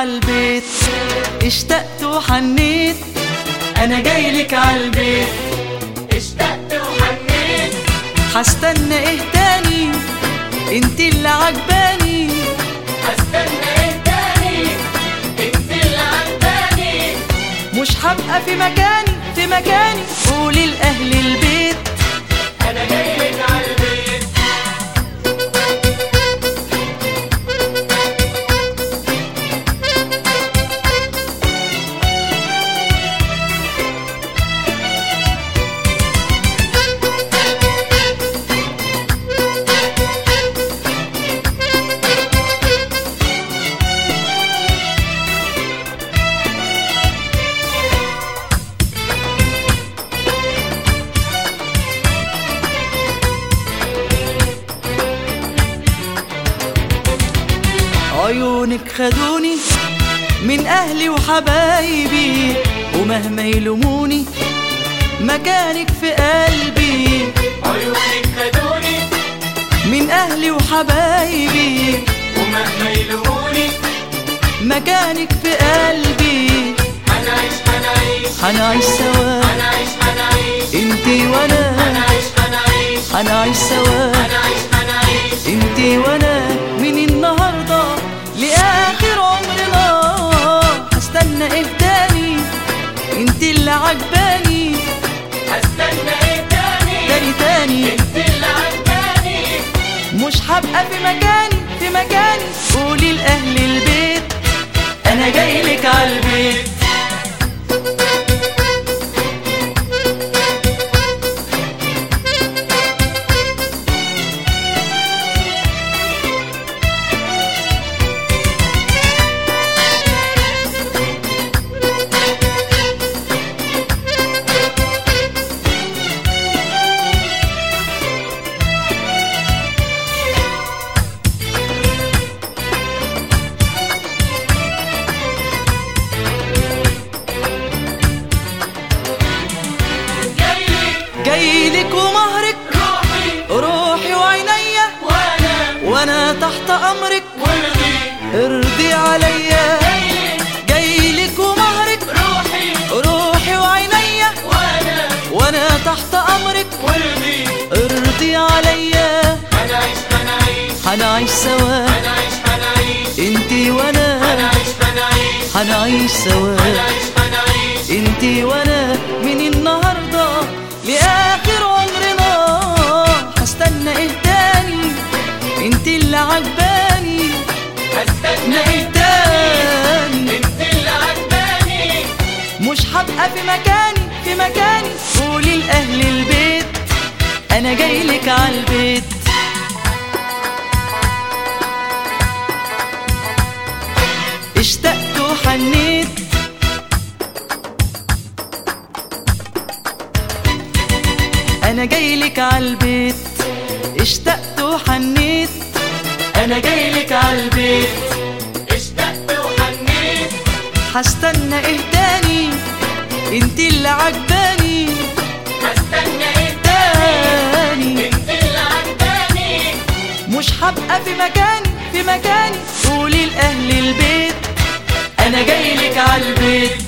عالبيت اشتقت وحنيت انا جايلك عالبيت اشتقت وحنيت هستنى ايه تاني انت اللي عجباني هستنى ايه تاني انت اللي عجباني مش هبقى في مكاني في مكاني قولي لاهل البيت انا جايلك عالبيت عيونك خدوني من اهلي وحبايبي ومهما يلوموني مكانك في قلبي عيونك خدوني من اهلي وحبايبي ومهما يلوموني مكانك في قلبي هنعيش هنعيش هنعيش سوا هنعيش هنعيش انتي وانا هنعيش هنعيش هنعيش سوا هنعيش هنعيش انتي وانا من النهارده لاخر عمرنا هستنى ايه تاني انتي اللي عجباني هستنى ايه تاني تاني تاني انت اللي عجباني مش هبقى في مكاني في مكاني قولي لاهل البيت انا جايلك عالبيت جايلك جايلك ومهرك روحي روحي وعينيا وانا وانا تحت امرك ورضي ارضي عليا جايلك جايلك ومهرك روحي روحي وعينيا وانا وانا تحت امرك ورضي ارضي عليا هنعيش هنعيش هنعيش سوا هنعيش هنعيش انتي وانا هنعيش هنعيش هنعيش سوا هنعيش هنعيش انتي وانا من النهارده لاخر عمرنا هستنى ايه تاني انتي اللي عجباني هستنى ايه ايه تاني انت اللي عجباني مش هبقى في مكاني في مكاني قولي لاهل البيت انا جايلك عالبيت اشتقت وحنيت انا جايلك عالبيت اشتقت وحنيت انا جايلك عالبيت اشتقت وحنيت هستنى ايه تاني انتي اللي عجباني هستنى ايه تاني انت اللي عجباني مش هبقى في مكاني في مكاني قولي لاهل البيت انا جايلك عالبيت